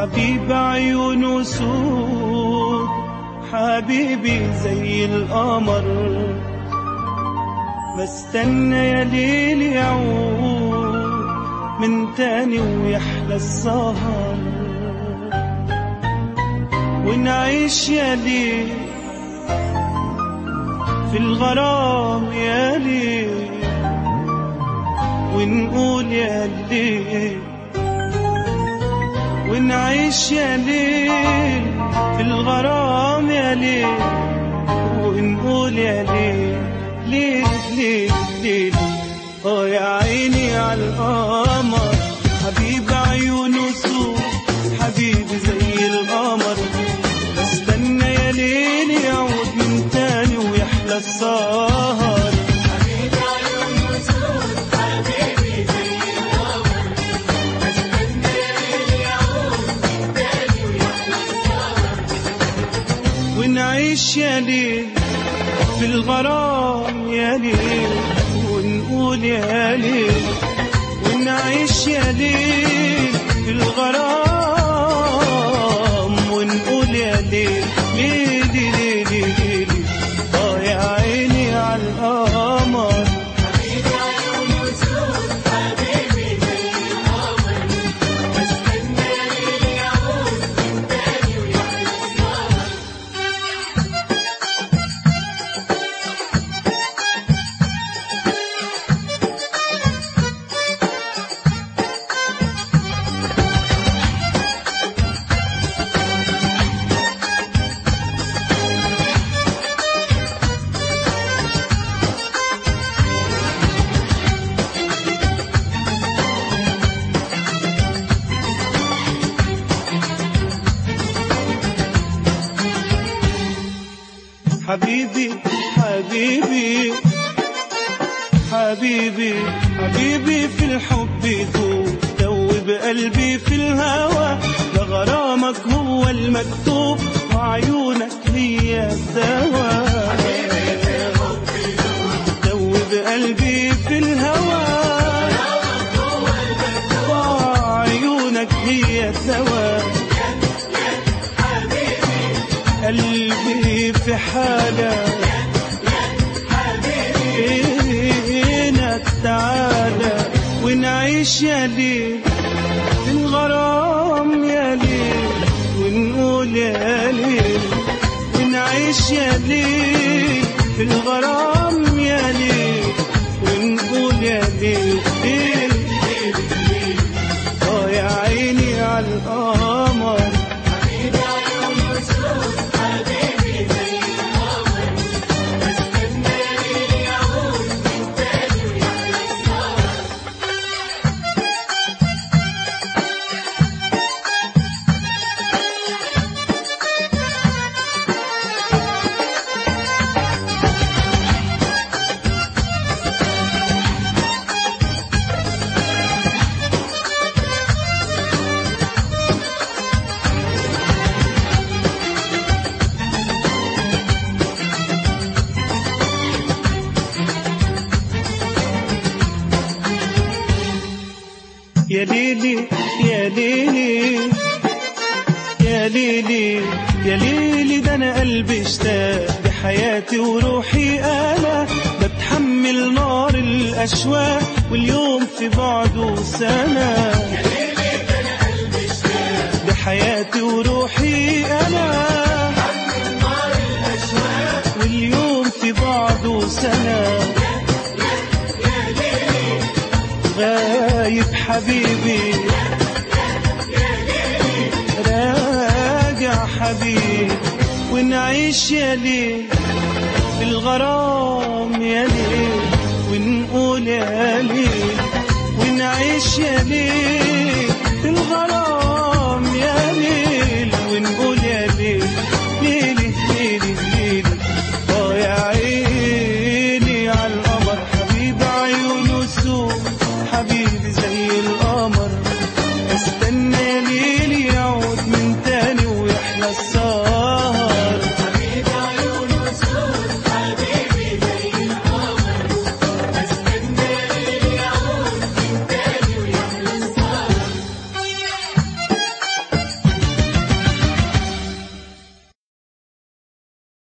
حبيب عيونه سود حبيبي زي القمر بستنى يا ليل يعود من تاني ويحلى السهر ونعيش يا ليل في الغرام يا ليل ونقول يا ليل ونعيش يا ليل في الغرام يا ليل ونقول يا ليل ليل ليل ليل اه يا عيني على القمر حبيب عيونه سود حبيبي زي القمر بستنى يا ليل يعود من تاني ويحلى السهر ونعيش يا ليل في الغرام يا ليل ونقول يا ليل ونعيش يا ليل في الغرام ونقول يا ليل ليل ليل ليل اه يا عيني على القمر حبيبي حبيبي حبيبي حبيبي في الحب دوب دوب قلبي في الهوى ده غرامك هو المكتوب وعيونك هي الدواء دوب قلبي في الهوى وعيونك هي الدواء قلبي في حالة فينك تعالى ونعيش يا ليل في الغرام يا ليل ونقول يا ليل ونعيش يا ليل في الغرام يا ليل ونقول يا ليل ليل اه يا عيني على القمر يا ليلي يا ليلي يا ليلي يا ليلي ده انا قلبي اشتاق بحياتي وروحي انا بتحمل نار الاشواق واليوم في بعده سنه بحياتي وروحي انا واليوم في بعده سنه غايب حبيبي راجع حبيبي ونعيش يا ليل في الغرام يا ليل ونقول يا ليل ونعيش يا ليل في الغرام